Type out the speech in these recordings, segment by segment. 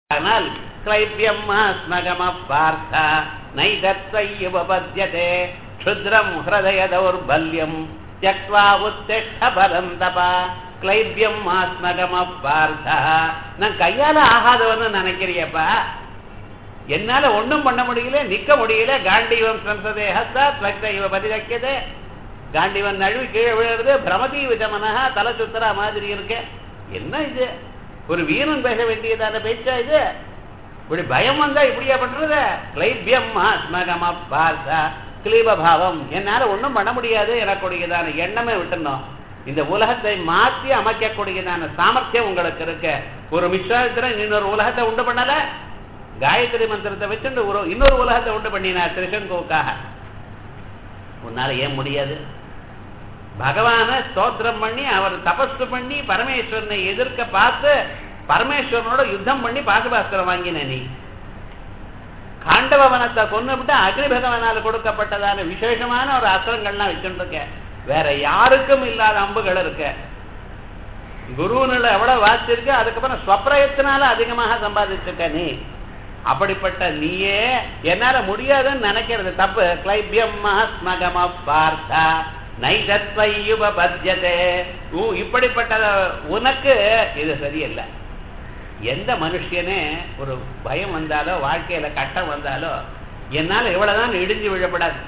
ஆனால் क्लैब्यम् अस्मगमः पार्थ नैतत्त्वय्युपपद्यते क्षुद्रम् हृदय दौर्बल्यम् त्यक्त्वा उत्तिष्ठ பலம் தப கிளைபியம் ஆத்மகம பார்த்தா நான் கையால ஆகாதவன்னு நினைக்கிறியப்பா என்னால ஒண்ணும் பண்ண முடியல நிக்க முடியல காண்டீவம் சம்சதே ஹஸ்தா பிளக்த இவ பதிலக்கியதே காண்டிவன் நழுவி கீழே விழுறது பிரமதி விதமனஹா தலை சுத்துறா மாதிரி இருக்கு என்ன இது ஒரு வீரன் பேச வேண்டியதான பேச்சா இது இப்படி பயம் வந்தா இப்படியா பண்றது கிளைபியம் ஆத்மகம பார்த்தா கிளீப பாவம் என்னால ஒண்ணும் பண்ண முடியாது எனக்குடையதான எண்ணமே விட்டுணும் இந்த உலகத்தை மாற்றி அமைக்கக்கூடியதான சாமர்த்தியம் உங்களுக்கு இருக்கு ஒரு மிஸ்ராத்திரம் இன்னொரு உலகத்தை உண்டு பண்ணல காயத்ரி மந்திரத்தை வச்சுட்டு ஒரு இன்னொரு உலகத்தை உண்டு பண்ணினார் திருஷங்கோக்காக உன்னால ஏன் முடியாது பகவான ஸ்தோத்திரம் பண்ணி அவர் தபஸ்து பண்ணி பரமேஸ்வரனை எதிர்க்க பார்த்து பரமேஸ்வரனோட யுத்தம் பண்ணி பாசுபாஸ்திரம் வாங்கின நீ காண்டவ வனத்தை கொண்டு விட்டு அக்னி பகவானால் கொடுக்கப்பட்டதான விசேஷமான ஒரு அஸ்திரங்கள்லாம் வச்சுட்டு இருக்க வேற யாருக்கும் இல்லாத அம்புகள் இருக்க குருனுல எவ்வளவு வாசிச்சிருக்க அதுக்கப்புறம் ஸ்வப்பிரயத்தினால அதிகமாக சம்பாதிச்சிருக்க நீ அப்படிப்பட்ட நீயே என்னால முடியாதுன்னு நினைக்கிறது தப்பு கிளைபியம் மகாத்மகம பார்த்தா நைதத்வயுபபத்தியதே இப்படிப்பட்ட உனக்கு இது சரியில்லை எந்த மனுஷனே ஒரு பயம் வந்தாலோ வாழ்க்கையில கட்டம் வந்தாலோ என்னால இவ்வளவுதான் இடிஞ்சு விழப்படாது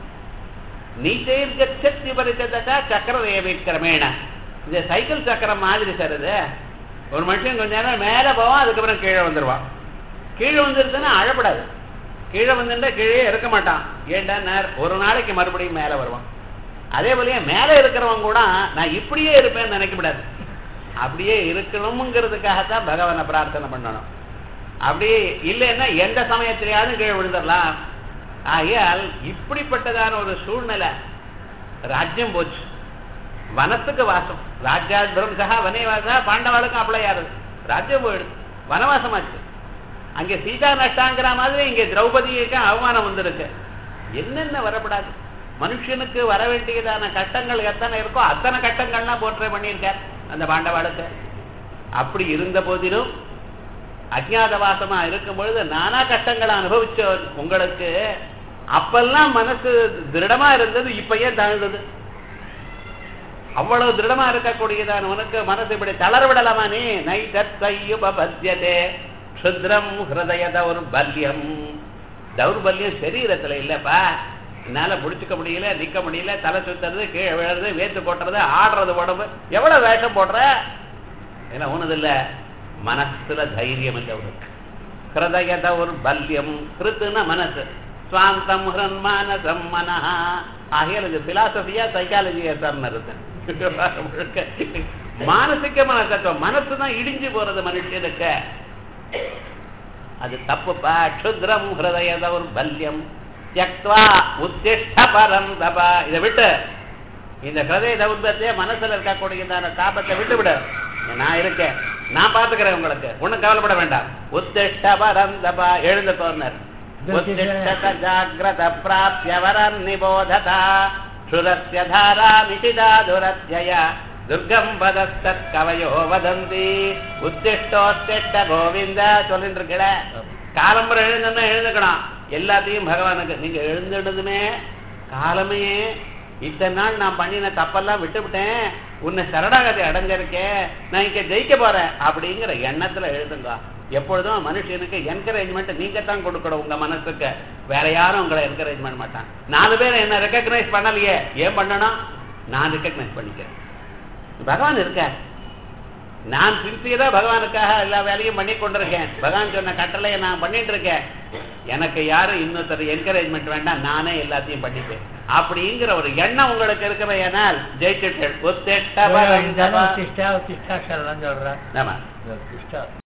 நீச்சை பரிச்சதா சக்கர கிரமேண இந்த சைக்கிள் சக்கரம் மாதிரி சார் இது ஒரு மனுஷன் கொஞ்ச நேரம் மேல போவான் அதுக்கப்புறம் கீழே வந்துடுவான் கீழே வந்துருதுன்னா அழப்படாது கீழே வந்துட்டா கீழே இருக்க மாட்டான் ஏண்டா ஒரு நாளைக்கு மறுபடியும் மேல வருவான் அதே போலயே மேல இருக்கிறவன் கூட நான் இப்படியே இருப்பேன்னு நினைக்கப்படாது அப்படியே இருக்கணுங்கிறதுக்காகத்தான் பகவானை பிரார்த்தனை பண்ணணும் அப்படியே இல்லைன்னா எந்த சமயத்திலேயாவது கீழே விழுந்துடலாம் ஆகையால் இப்படிப்பட்டதான ஒரு சூழ்நிலை ராஜ்யம் போச்சு வனத்துக்கு வாசம் ராஜ்யாத் பிரம்சா வனே வாசா பாண்டவாளுக்கும் அப்ளையாரு ராஜ்யம் போயிடுது வனவாசமாச்சு அங்கே சீதா நஷ்டாங்கிற மாதிரி இங்கே திரௌபதிக்கு அவமானம் வந்திருக்கு என்னென்ன வரப்படாது மனுஷனுக்கு வர வேண்டியதான கட்டங்கள் எத்தனை இருக்கோ அத்தனை கட்டங்கள்லாம் போற்றே பண்ணியிருக்கார் அந்த பாண்டவாளுக்கு அப்படி இருந்த போதிலும் அஜாத வாசமா இருக்கும் பொழுது நானா கஷ்டங்களை அனுபவிச்ச உங்களுக்கு அப்பெல்லாம் மனசு திருடமா இருந்தது இப்ப ஏன் தாழ்ந்தது அவ்வளவு திருடமா இருக்கக்கூடியதான உனக்கு மனசு இப்படி தளர விடலாமா நீ நைதத்யுபபத்தியதே க்ஷுத்ரம் ஹிருதய தௌர்பல்யம் தௌர்பல்யம் சரீரத்துல இல்லப்பா என்னால முடிச்சுக்க முடியல நிக்க முடியல தலை சுத்துறது கீழே விழுறது வேத்து கொட்டுறது ஆடுறது உடம்பு எவ்வளவு வேஷம் போடுற ஏன்னா ஒண்ணுது இல்ல மனசுல தைரியம் இல்லை உனக்கு ஹிருதய தௌர்பல்யம் கிருத்துன மனசு சுவாந்தம் ஹிரன்மானசம் மனஹா ஆகையால் இது பிலாசபியா சைக்காலஜியா சார் இருக்கு மானசிகமான தத்துவம் மனசு தான் இடிஞ்சு போறது மனுஷனுக்கு அது தப்புப்பா க்ஷுத்ரம் ஹிருதய தௌர்பல்யம் தியக்வா உத்திஷ்ட பரம் தபா இதை விட்டு இந்த ஹிருதய தௌர்பத்தையே மனசுல இருக்கக்கூடியதான தாபத்தை விட்டு விடு நான் இருக்கேன் நான் பாத்துக்கிறேன் உங்களுக்கு ஒண்ணும் கவலைப்பட வேண்டாம் உத்திஷ்ட பரம் தபா எழுந்த தோர்னர் ஜாகிரத பிராப்திய வரம் நிபோததா சுரஸ்ய தாரா நிஷிதா துரத்யய துர்கம் பதஸ்தத் கவயோ வதந்தி உத்திஷ்டோத்திஷ்ட கோவிந்தா சொல்லிட்டு இருக்கல காலம்பரம் எழுந்தா எழுந்துக்கணும் எல்லாத்தையும் பகவானுக்கு நீங்க எழுந்துடுதுமே காலமே இத்தனை நாள் நான் பண்ணின தப்பெல்லாம் விட்டுவிட்டேன் உன்னை சரணாகத்தை அடைஞ்சிருக்கேன் நான் இங்க ஜெயிக்க போறேன் அப்படிங்கிற எண்ணத்துல எழுதுங்க எப்பொழுதும் மனுஷனுக்கு என்கரேஜ்மெண்ட் நீங்க தான் கொடுக்கணும் உங்க மனசுக்கு வேற யாரும் உங்களை என்கரேஜ் பண்ண மாட்டான் நாலு பேர் என்ன ரெக்கக்னைஸ் பண்ணலையே ஏன் பண்ணணும் நான் ரெக்கக்னைஸ் பண்ணிக்கிறேன் பகவான் இருக்க நான் சின்சியரா பகவானுக்காக எல்லா வேலையும் பண்ணி கொண்டிருக்கேன் பகவான் சொன்ன கட்டளையை நான் பண்ணிட்டு இருக்கேன் எனக்கு யாரும் இன்னொருத்தர் என்கரேஜ்மெண்ட் வேண்டாம் நானே எல்லாத்தையும் பண்ணிப்பேன் அப்படிங்கிற ஒரு எண்ணம் உங்களுக்கு இருக்கவே ஏனால் ஜெயிச்சுட்டு உத்திஷ்டா உத்திஷ்டா சரணம் சொல்றேன் ஆமா உத்திஷ்டா